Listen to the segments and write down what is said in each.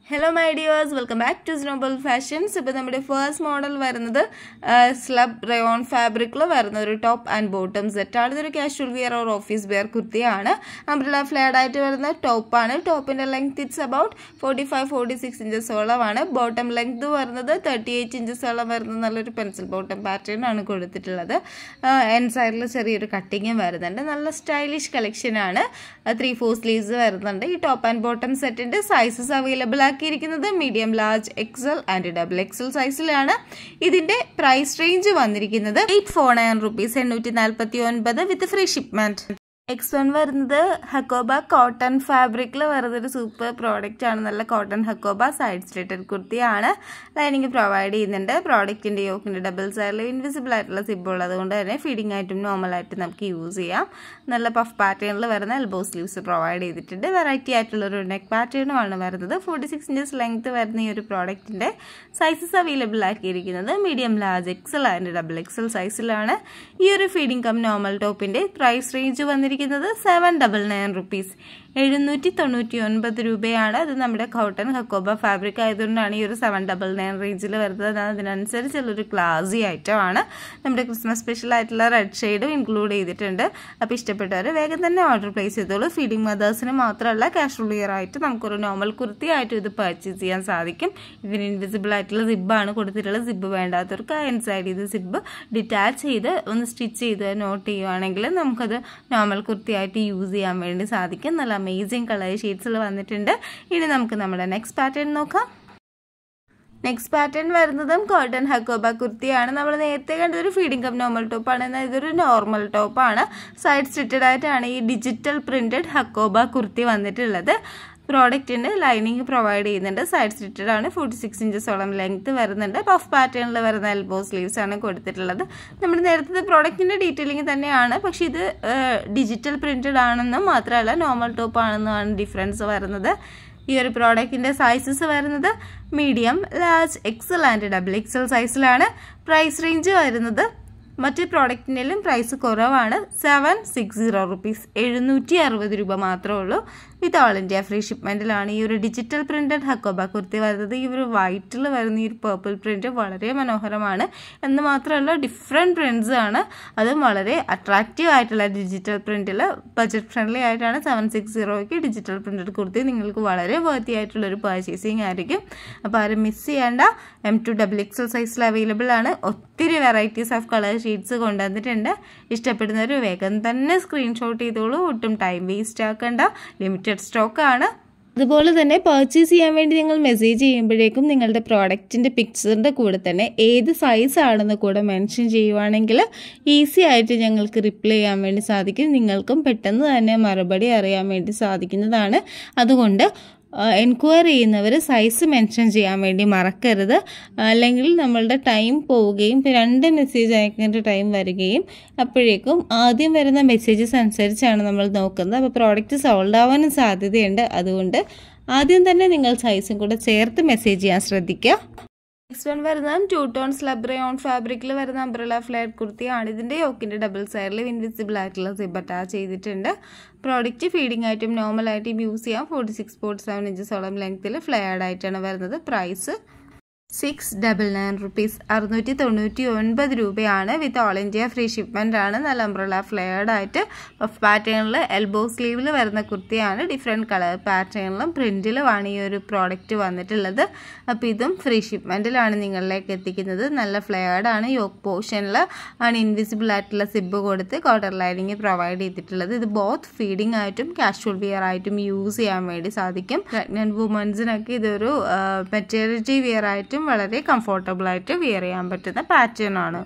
hello my dears welcome back to Snowball fashions ഇപ്പോൾ നമ്മുടെ first model വരുന്നത് slub rayon ഫാബ്രിക്കിൽ വരുന്ന ഒരു ടോപ്പ് ആൻഡ് ബോട്ടം സെറ്റാണ് ഇതൊരു casual wear or office wear കുർത്തിയാണ് അംബ്രല ഫ്ലാഡ് ആയിട്ട് വരുന്ന ടോപ്പാണ് ടോപ്പിൻ്റെ length it's about forty five forty six ഇഞ്ചസോളമാണ് ബോട്ടം ലെങ്ത് വരുന്നത് തേർട്ടി എയ്റ്റ് ഇഞ്ചസോളം വരുന്ന നല്ലൊരു പെൻസിൽ ബോട്ടം പാറ്റേൺ ആണ് കൊടുത്തിട്ടുള്ളത് എൻ സൈഡിൽ ചെറിയൊരു കട്ടിങ്ങും വരുന്നുണ്ട് നല്ല സ്റ്റൈലിഷ് കളക്ഷനാണ് ത്രീ ഫോർ സ്ലീവ്സ് വരുന്നുണ്ട് ഈ ടോപ്പ് ആൻഡ് ബോട്ടം സെറ്റിൻ്റെ സൈസസ് അവൈലബിൾ ആക്കിയിരിക്കുന്നത് medium large XL and double XL സൈസിലാണ് ഇതിന്റെ പ്രൈസ് റേഞ്ച് വന്നിരിക്കുന്നത് എയ്റ്റ് ഫോർ നയൻ റുപ്പീസ് എണ്ണൂറ്റി നാൽപ്പത്തി ഒൻപത് with free shipment next one വരുന്നത് ഹക്കോബ കോട്ടൺ ഫാബ്രിക്കിൽ വരുന്ന ഒരു സൂപ്പർ പ്രോഡക്റ്റ് ആണ് നല്ല കോട്ടൺ ഹക്കോബ സൈഡ് സ്ലിറ്റഡ് കുർത്തിയാണ് ലൈനിങ് പ്രൊവൈഡ് ചെയ്യുന്നുണ്ട് പ്രോഡക്റ്റിൻ്റെ യോക്കിൻ്റെ ഡബിൾ സൈഡിൽ ഇൻവിസിബിൾ ആയിട്ടുള്ള സിബ് ഉള്ളത് കൊണ്ട് തന്നെ ഫീഡിംഗ് ആയിട്ടും നോർമലായിട്ടും നമുക്ക് യൂസ് ചെയ്യാം നല്ല പഫ് പാറ്റേണിൽ വരുന്ന എൽബോ സ്ലീവ്സ് പ്രൊവൈഡ് ചെയ്തിട്ടുണ്ട് വെറൈറ്റി ആയിട്ടുള്ള ഒരു നെക്ക് പാറ്റേണുമാണ് വരുന്നത് ഫോർട്ടി സിക്സ് ഇഞ്ചസ് ലെങ്ത് വരുന്ന ഈ ഒരു പ്രോഡക്റ്റിൻ്റെ സൈസസ് അവൈലബിൾ ആക്കിയിരിക്കുന്നത് medium large XL and double XL സൈസിലാണ് ഈ ഒരു ഫീഡിംഗ് കം നോർമൽ ടോപ്പിൻ്റെ പ്രൈസ് റേഞ്ച് വന്നിരിക്കുന്നത് വന്നിരിക്കുന്നത് സെവൻ ഡബിൾ നയൻ റുപ്പീസ് എഴുന്നൂറ്റി തൊണ്ണൂറ്റി ഒൻപത് രൂപയാണ് അത് നമ്മുടെ കോട്ടൺ ഹക്കോബ ഫാബ്രിക് ആയതുകൊണ്ടാണ് ഈ ഒരു സെവൻ ഡബിൾ നയൻ റേഞ്ചിൽ വരുന്നത് അതിനനുസരിച്ചുള്ളൊരു ക്ലാസി ഐറ്റമാണ് നമ്മുടെ ക്രിസ്മസ് സ്പെഷ്യൽ ആയിട്ടുള്ള റെഡ് ഷെയ്ഡും ഇൻക്ലൂഡ് ചെയ്തിട്ടുണ്ട് അപ്പോൾ ഇഷ്ടപ്പെട്ടവർ വേഗം തന്നെ ഓർഡർ പ്ലേസ് ചെയ്തോളൂ ഫീഡിംഗ് മദേഴ്സിന് മാത്രമല്ല കാഷ്വൽ ഇയർ ആയിട്ട് നമുക്കൊരു നോർമൽ കുർത്തി ആയിട്ട് ഇത് പർച്ചേസ് ചെയ്യാൻ സാധിക്കും ഇതിന് ഇൻവിസിബിൾ ആയിട്ടുള്ള സിബ്ബാണ് കൊടുത്തിട്ടുള്ളത് സിബ്ബ് വേണ്ടാത്തവർക്ക് ഇൻസൈഡ് ചെയ്ത് സിബ്ബ് ഡിറ്റാച്ച് ചെയ്ത് ഒന്ന് സ്റ്റിച്ച് ചെയ്ത് നോട്ട് ചെയ്യുവാണെങ്കിൽ നമുക്കത് നോർമൽ കുർത്തിയായിട്ട് യൂസ് ചെയ്യാൻ വേണ്ടി സാധിക്കും നല്ല അമേസിങ് കളർ ഷെയ്ഡ്സിൽ വന്നിട്ടുണ്ട് ഇനി നമുക്ക് നമ്മുടെ നെക്സ്റ്റ് പാറ്റേൺ നോക്കാം നെക്സ്റ്റ് പാറ്റേൺ വരുന്നതും കോട്ടൺ ഹക്കോബ കുർത്തിയാണ് നമ്മൾ നേരത്തെ കണ്ടത് ഒരു ഫീഡിംഗ് കപ്പ് നോർമൽ ടോപ്പാണ് എന്നാൽ ഇതൊരു നോർമൽ ടോപ്പാണ് സൈഡ് സ്റ്റിറ്റഡ് ആയിട്ടാണ് ഈ ഡിജിറ്റൽ പ്രിന്റഡ് ഹക്കോബ കുർത്തി വന്നിട്ടുള്ളത് പ്രോഡക്റ്റിന് ലൈനിങ് പ്രൊവൈഡ് ചെയ്യുന്നുണ്ട് സൈഡ് സ്റ്റിറ്റഡ് ആണ് ഫോർട്ടി സിക്സ് ഇഞ്ചസോളം ലെങ്ത് വരുന്നുണ്ട് പഫ് പാറ്റേണിൽ വരുന്ന എൽബോ സ്ലീവ്സ് ആണ് കൊടുത്തിട്ടുള്ളത് നമ്മുടെ നേരത്തെ പ്രോഡക്റ്റിന്റെ ഡീറ്റെയിലിംഗ് തന്നെയാണ് പക്ഷെ ഇത് ഡിജിറ്റൽ പ്രിന്റഡ് ആണെന്നും മാത്രമല്ല നോർമൽ ടോപ്പ് ആണെന്നുമാണ് ഡിഫറൻസ് വരുന്നത് ഈ ഒരു പ്രോഡക്റ്റിന്റെ സൈസസ് വരുന്നത് medium large XL and double XL സൈസിലാണ് പ്രൈസ് റേഞ്ച് വരുന്നത് മറ്റ് പ്രോഡക്റ്റിൻ്റെയും പ്രൈസ് കുറവാണ് സെവൻ സിക്സ് സീറോ റുപ്പീസ് എഴുന്നൂറ്റി അറുപത് രൂപ മാത്രമേ ഉള്ളൂ വിത്ത് ഓൾ ഇന്ത്യ ഫ്രീ ഷിപ്മെൻറ്റിലാണ് ഈ ഒരു ഡിജിറ്റൽ പ്രിൻറ്റഡ് ഹക്കോബ കുർത്തി വരുന്നത് ഈ ഒരു വൈറ്റിൽ വരുന്ന ഈ ഒരു പേർപ്പിൾ പ്രിൻറ്റ് വളരെ മനോഹരമാണ് എന്ന് മാത്രമല്ല ഡിഫറെൻറ്റ് പ്രിൻറ്റ്സ് ആണ് അതും വളരെ അട്രാക്റ്റീവ് ആയിട്ടുള്ള ഡിജിറ്റൽ പ്രിൻറ്റിൽ ബജറ്റ് ഫ്രണ്ട്ലി ആയിട്ടാണ് സെവൻ സിക്സ് സീറോയ്ക്ക് ഡിജിറ്റൽ പ്രിൻറ്റഡ് കുർത്തി നിങ്ങൾക്ക് വളരെ വേർത്തി ആയിട്ടുള്ള ഒരു പർച്ചേസിങ് ആയിരിക്കും അപ്പോൾ ആരും മിസ് ചെയ്യേണ്ട എം ടു ഡബിൾ എക്സൽ സൈസിൽ അവൈലബിൾ ആണ് ഒത്തിരി വെറൈറ്റീസ് ഓഫ് കളർ ഷീറ്റ്സ് കൊണ്ടുവന്നിട്ടുണ്ട് ഇഷ്ടപ്പെടുന്നവർ വേഗം തന്നെ സ്ക്രീൻഷോട്ട് ചെയ്തോളൂ ഒട്ടും ടൈം വേസ്റ്റ് ആക്കേണ്ട ലിമിറ്റഡ് സ്റ്റോക്ക് ആണ് അതുപോലെ തന്നെ പർച്ചേസ് ചെയ്യാൻ വേണ്ടി നിങ്ങൾ മെസ്സേജ് ചെയ്യുമ്പോഴേക്കും നിങ്ങളുടെ പ്രോഡക്റ്റിൻ്റെ പിക്ചറിൻ്റെ കൂടെ തന്നെ ഏത് സൈസ് ആണെന്ന് കൂടെ മെൻഷൻ ചെയ്യുവാണെങ്കിൽ ഈസി ആയിട്ട് ഞങ്ങൾക്ക് റിപ്ലൈ ചെയ്യാൻ വേണ്ടി സാധിക്കും നിങ്ങൾക്കും പെട്ടെന്ന് തന്നെ മറുപടി അറിയാൻ വേണ്ടി സാധിക്കുന്നതാണ് അതുകൊണ്ട് എൻക്വയറി ചെയ്യുന്നവർ സൈസ് മെൻഷൻ ചെയ്യാൻ വേണ്ടി മറക്കരുത് അല്ലെങ്കിൽ നമ്മളുടെ ടൈം പോവുകയും രണ്ട് മെസ്സേജ് അയക്കേണ്ട ടൈം വരികയും അപ്പോഴേക്കും ആദ്യം വരുന്ന മെസ്സേജസ് അനുസരിച്ചാണ് നമ്മൾ നോക്കുന്നത് അപ്പോൾ പ്രോഡക്റ്റ് സോൾഡ് ആവാനും സാധ്യതയുണ്ട് അതുകൊണ്ട് ആദ്യം തന്നെ നിങ്ങൾ സൈസും കൂടെ ചേർത്ത് മെസ്സേജ് ചെയ്യാൻ ശ്രദ്ധിക്കുക നെക്സ്റ്റ് വൺ വരുന്നത് ടു ടോൺ സ്ലബ് റയോൺ ഫാബ്രിക്കിൽ വരുന്ന അംബ്രല ഫ്ലാറ്റ് കുർത്തിയാണ് ഇതിൻ്റെ യോക്കിൻ്റെ ഡബിൾ സൈഡിൽ ഇൻവിസിബിൾ ആയിട്ടുള്ള സിബ് അറ്റാച്ച് ചെയ്തിട്ടുണ്ട് പ്രോഡക്റ്റ് ഫീഡിംഗ് ആയിട്ടും നോർമൽ ആയിട്ടും യൂസ് ചെയ്യാം ഫോർട്ടി സിക്സ് ഫോർട്ടി സെവൻ ഇഞ്ചസോളം ലെങ്ത്തിൽ ഫ്ലെയർഡ് ആയിട്ടാണ് വരുന്നത് price six double nine rupees അറുന്നൂറ്റി തൊണ്ണൂറ്റി ഒൻപത് രൂപയാണ് with all India free shipment ആണ് നല്ല അംബ്രല ഫ്ലെയർഡ് ആയിട്ട് പഫ് പാറ്റേണിൽ എൽബോ സ്ലീവിൽ വരുന്ന കുർത്തിയാണ് ഡിഫറെൻറ്റ് കളർ പാറ്റേണിലും പ്രിൻറ്റിലുമാണ് ഈ ഒരു പ്രോഡക്റ്റ് വന്നിട്ടുള്ളത് അപ്പോൾ ഇതും ഫ്രീ ഷിപ്മെൻറ്റിലാണ് നിങ്ങളിലേക്ക് എത്തിക്കുന്നത് നല്ല ഫ്ലെയർഡ് ആണ് യോക്ക് പോർഷനിൽ ആണ് ഇൻവിസിബിൾ ആയിട്ടുള്ള സിബ് കൊടുത്ത് കോട്ടർ ലൈനിങ് പ്രൊവൈഡ് ചെയ്തിട്ടുള്ളത് ഇത് ബോത്ത് ഫീഡിംഗ് ആയിട്ടും കാഷ്വൽ വിയർ ആയിട്ടും യൂസ് ചെയ്യാൻ വേണ്ടി സാധിക്കും പ്രഗ്നൻറ്റ് വുമൻസിനൊക്കെ ഇതൊരു മെറ്റേണിറ്റി വിയർ ആയിട്ടും വളരെ കംഫോർട്ടബിൾ ആയിട്ട് വിയർ ചെയ്യാൻ പറ്റുന്ന പാറ്റേൺ ആണ്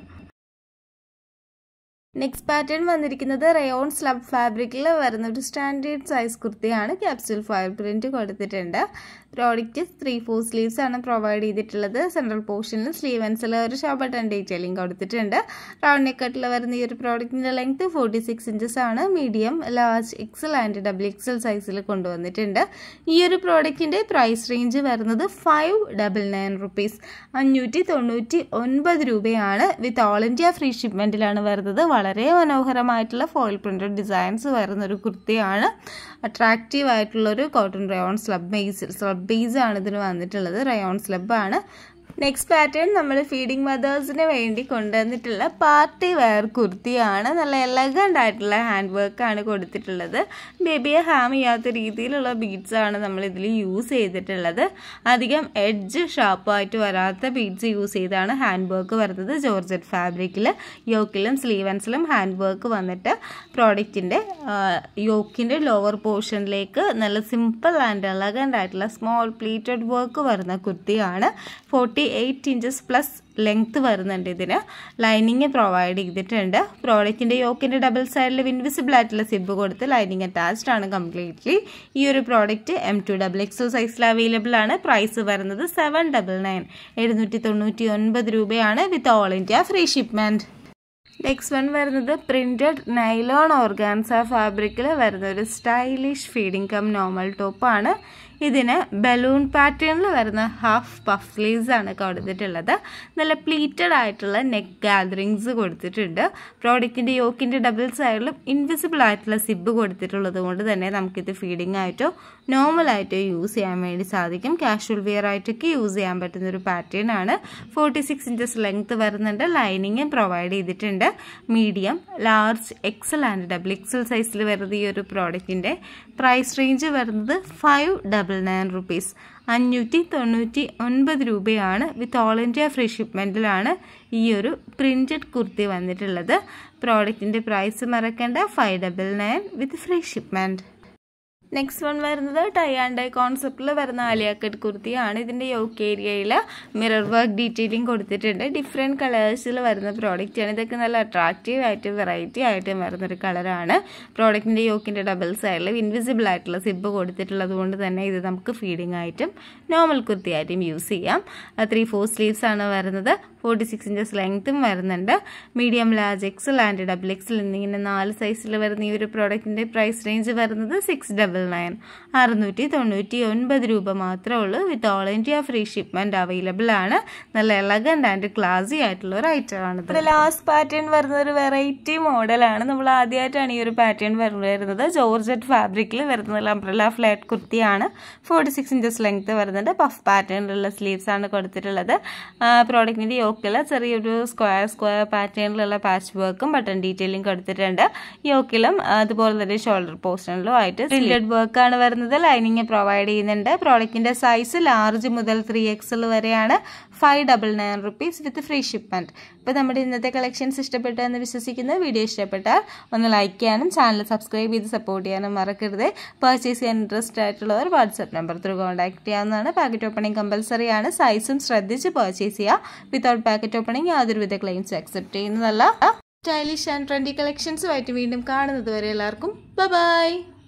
നെക്സ്റ്റ് പാറ്റേൺ വന്നിരിക്കുന്നത് റയോൺ സ്ലബ് ഫാബ്രിക്കിൽ വരുന്ന ഒരു സ്റ്റാൻഡേർഡ് സൈസ് കുർത്തിയാണ് ക്യാപ്സ്യൂൾ ഫയർ പ്രിന്റ് കൊടുത്തിട്ടുണ്ട് പ്രോഡക്റ്റ് ത്രീ ഫോർ സ്ലീവ്സ് ആണ് പ്രൊവൈഡ് ചെയ്തിട്ടുള്ളത് സെൻട്രൽ പോർഷനിൽ സ്ലീവ് ആൻസിൽ ഒരു ഷോ ബട്ടൺ ഡീറ്റെയിലിംഗ് കൊടുത്തിട്ടുണ്ട് റൗണ്ട് നെക്കട്ടിൽ വരുന്ന ഈ ഒരു പ്രോഡക്റ്റിൻ്റെ ലെങ്ത് ഫോർട്ടി സിക്സ് ഇഞ്ചസ് ആണ് medium large XL and double XL സൈസിൽ കൊണ്ടുവന്നിട്ടുണ്ട് ഈ ഒരു പ്രോഡക്റ്റിൻ്റെ പ്രൈസ് റേഞ്ച് വരുന്നത് ഫൈവ് ഡബിൾ നയൻ റുപ്പീസ് അഞ്ഞൂറ്റി തൊണ്ണൂറ്റി ഒൻപത് രൂപയാണ് വിത്ത് ഓൾ ഇന്ത്യ ഫ്രീ ഷിപ്മെൻറ്റിലാണ് വരുന്നത് വളരെ മനോഹരമായിട്ടുള്ള ഫോയിൽ പ്രിൻറ്റഡ് ഡിസൈൻസ് വരുന്ന ഒരു കുർത്തിയാണ് അട്രാക്റ്റീവ് ആയിട്ടുള്ളൊരു cotton rayon slub base slub base ആണ് ഇതിന് വന്നിട്ടുള്ളത് റയോൺ സ്ലബ് ആണ് നെക്സ്റ്റ് പാറ്റേൺ നമ്മൾ ഫീഡിങ് മദേഴ്സിന് വേണ്ടി കൊണ്ടുവന്നിട്ടുള്ള പാർട്ടി വെയർ കുർത്തിയാണ് നല്ല എലഗൻ്റ് ആയിട്ടുള്ള ഹാൻഡ് വർക്കാണ് കൊടുത്തിട്ടുള്ളത് ബേബിയെ ഹാം ചെയ്യാത്ത രീതിയിലുള്ള ബീഡ്സ് ആണ് നമ്മൾ ഇതിൽ യൂസ് ചെയ്തിട്ടുള്ളത് അധികം എഡ്ജ് ഷാർപ്പായിട്ട് വരാത്ത ബീഡ്സ് യൂസ് ചെയ്താണ് ഹാൻഡ് വർക്ക് വരുന്നത് ജോർജറ്റ് ഫാബ്രിക്കിൽ യോക്കിലും സ്ലീവൻസിലും ഹാൻഡ് വർക്ക് വന്നിട്ട് പ്രോഡക്റ്റിൻ്റെ യോക്കിൻ്റെ ലോവർ പോർഷനിലേക്ക് നല്ല സിമ്പിൾ ആൻഡ് എലഗൻ്റ് ആയിട്ടുള്ള സ്മോൾ പ്ലീറ്റഡ് വർക്ക് വരുന്ന കുർത്തിയാണ് forty eight inches plus length വരുന്നുണ്ട് ഇതിന് ലൈനിങ് പ്രൊവൈഡ് ചെയ്തിട്ടുണ്ട് പ്രോഡക്റ്റിൻ്റെ യോക്കിൻ്റെ ഡബിൾ സൈഡിൽ ഇൻവിസിബിൾ ആയിട്ടുള്ള സിബ് കൊടുത്ത് ലൈനിങ് അറ്റാച്ച്ഡ് ആണ് കംപ്ലീറ്റ്ലി ഈ ഒരു product M to double XL സൈസിൽ അവൈലബിൾ ആണ് പ്രൈസ് വരുന്നത് സെവൻ ഡബിൾ നയൻ എഴുന്നൂറ്റി തൊണ്ണൂറ്റി ഒൻപത് രൂപയാണ് with all India free shipment next one വരുന്നത് പ്രിന്റഡ് നൈലോൺ ഓർഗാൻസ ഫാബ്രിക്കിൽ വരുന്ന ഒരു സ്റ്റൈലിഷ് ഫീഡിങ് കം നോർമൽ ടോപ്പാണ് ഇതിന് ബലൂൺ പാറ്റേണിൽ വരുന്ന ഹാഫ് പഫ് സ്ലീവ്സ് ആണ് കൊടുത്തിട്ടുള്ളത് നല്ല പ്ലീറ്റഡ് ആയിട്ടുള്ള നെക്ക് ഗാദറിങ്സ് കൊടുത്തിട്ടുണ്ട് പ്രോഡക്റ്റിൻ്റെ യോക്കിൻ്റെ ഡബിൾ സൈഡിലും ഇൻവിസിബിൾ ആയിട്ടുള്ള സിബ് കൊടുത്തിട്ടുള്ളത് കൊണ്ട് തന്നെ നമുക്കിത് ഫീഡിംഗ് ആയിട്ടോ നോർമൽ ആയിട്ടോ യൂസ് ചെയ്യാൻ വേണ്ടി സാധിക്കും കാഷ്വൽ വെയർ ആയിട്ടൊക്കെ യൂസ് ചെയ്യാൻ പറ്റുന്ന ഒരു പാറ്റേൺ ആണ് ഫോർട്ടി സിക്സ് ഇഞ്ചസ് ലെങ്ത് വരുന്നുണ്ട് ലൈനിങ്ങും പ്രൊവൈഡ് ചെയ്തിട്ടുണ്ട് medium large XL and double XL സൈസിൽ വരുന്ന ഈ ഒരു പ്രോഡക്റ്റിൻ്റെ പ്രൈസ് റേഞ്ച് വരുന്നത് ഫൈവ് ഡബിൾ നയൻ റുപ്പീസ് അഞ്ഞൂറ്റി തൊണ്ണൂറ്റി ഒൻപത് രൂപയാണ് വിത്ത് ഓൾ ഇന്ത്യ ഫ്രീ ഷിപ്മെൻറ്റിലാണ് ഈ ഒരു പ്രിൻറ്റഡ് കുർത്തി വന്നിട്ടുള്ളത് പ്രോഡക്റ്റിൻ്റെ പ്രൈസ് മറക്കേണ്ട five double nine with free shipment next one വരുന്നത് ടൈ ആൻഡ് ഡൈ കോൺസെപ്റ്റിൽ വരുന്ന ആലിയാക്കട്ട് കുർത്തിയാണ് ഇതിൻ്റെ yoke area mirror work detailing കൊടുത്തിട്ടുണ്ട് ഡിഫറെൻറ്റ് കളേഴ്സിൽ വരുന്ന പ്രോഡക്റ്റാണ് ഇതൊക്കെ നല്ല അട്രാക്റ്റീവ് ആയിട്ട് വെറൈറ്റി ആയിട്ട് വരുന്നൊരു കളറാണ് പ്രോഡക്റ്റിൻ്റെ യോക്കിൻ്റെ ഡബിൾ സൈഡിൽ ഇൻവിസിബിൾ ആയിട്ടുള്ള സിബ് കൊടുത്തിട്ടുള്ളത് കൊണ്ട് തന്നെ ഇത് നമുക്ക് ഫീഡിംഗ് ആയിട്ടും നോർമൽ കുർത്തിയായിട്ടും യൂസ് ചെയ്യാം ത്രീ ഫോർ സ്ലീവ്സ് ആണ് വരുന്നത് ഫോർട്ടി സിക്സ് ഇഞ്ചസ് ലെങ്ത്തും വരുന്നുണ്ട് medium large XL and double XL എന്നിങ്ങനെ നാല് സൈസിൽ വരുന്ന ഈ ഒരു പ്രോഡക്റ്റിൻ്റെ പ്രൈസ് റേഞ്ച് വരുന്നത് സിക്സ് ഡബിൾ നയൻ അറുന്നൂറ്റി തൊണ്ണൂറ്റി ഒൻപത് രൂപ മാത്രമേ ഉള്ളൂ with all India free shipment available ആണ് നല്ല എലഗൻ്റ് ആൻഡ് ക്ലാസി ആയിട്ടുള്ള ഒരു ഐറ്റം ആണ് ഇത് ലാസ്റ്റ് പാറ്റേൺ വരുന്ന ഒരു വെറൈറ്റി മോഡലാണ് നമ്മൾ ആദ്യമായിട്ടാണ് ഈ ഒരു പാറ്റേൺ വരുന്നത് ജോർജറ്റ് ഫാബ്രിക്കിൽ വരുന്ന അംബ്രല ഫ്ലാറ്റ് കുർത്തിയാണ് ഫോർട്ടി സിക്സ് ഇഞ്ചസ് ലെങ്ത് വരുന്നുണ്ട് പഫ് പാറ്റേണിലുള്ള സ്ലീവ്സ് ആണ് കൊടുത്തിട്ടുള്ളത് പ്രോഡക്റ്റിൻ്റെ യോക്കിൽ ചെറിയൊരു സ്ക്വയർ സ്ക്വയർ പാറ്റേണിലുള്ള പാച്ച് വർക്കും ബട്ടൺ ഡീറ്റെയിലിംഗ് കൊടുത്തിട്ടുണ്ട് യോക്കിലും അതുപോലെ തന്നെ ഷോൾഡർ പോർഷനിലും ആയിട്ട് പ്രിന്റഡ് വർക്കാണ് വരുന്നത് ലൈനിങ് പ്രൊവൈഡ് ചെയ്യുന്നുണ്ട് പ്രോഡക്റ്റിന്റെ സൈസ് ലാർജ് മുതൽ ത്രീ എക്സൽ വരെയാണ് five double nine rupees with free shipment ഇപ്പോൾ നമ്മുടെ ഇന്നത്തെ കളക്ഷൻസ് ഇഷ്ടപ്പെട്ടു എന്ന് വിശ്വസിക്കുന്നു വീഡിയോ ഇഷ്ടപ്പെട്ടാൽ ഒന്ന് ലൈക്ക് ചെയ്യാനും ചാനൽ സബ്സ്ക്രൈബ് ചെയ്ത് സപ്പോർട്ട് ചെയ്യാനും മറക്കരുത് പർച്ചേസ് ചെയ്യാൻ ഇൻട്രസ്റ്റ് ആയിട്ടുള്ളവർ വാട്സ്ആപ്പ് നമ്പർ ത്രൂ കോൺടാക്ട് ചെയ്യാവുന്നതാണ് പാക്കറ്റ് ഓപ്പണിംഗ് കമ്പൽസറി ആണ് സൈസും ശ്രദ്ധിച്ച് പർച്ചേസ് ചെയ്യുക വിത്തൗട്ട് പാക്കറ്റ് ഓപ്പണിംഗ് യാതൊരുവിധ ക്ലെയിംസ് അക്സെപ്റ്റ് ചെയ്യുന്നതല്ല സ്റ്റൈലിഷ് ആൻഡ് ട്രെൻഡി കളക്ഷൻസുമായിട്ട് വീണ്ടും കാണുന്നത് വരെ എല്ലാവർക്കും ബൈ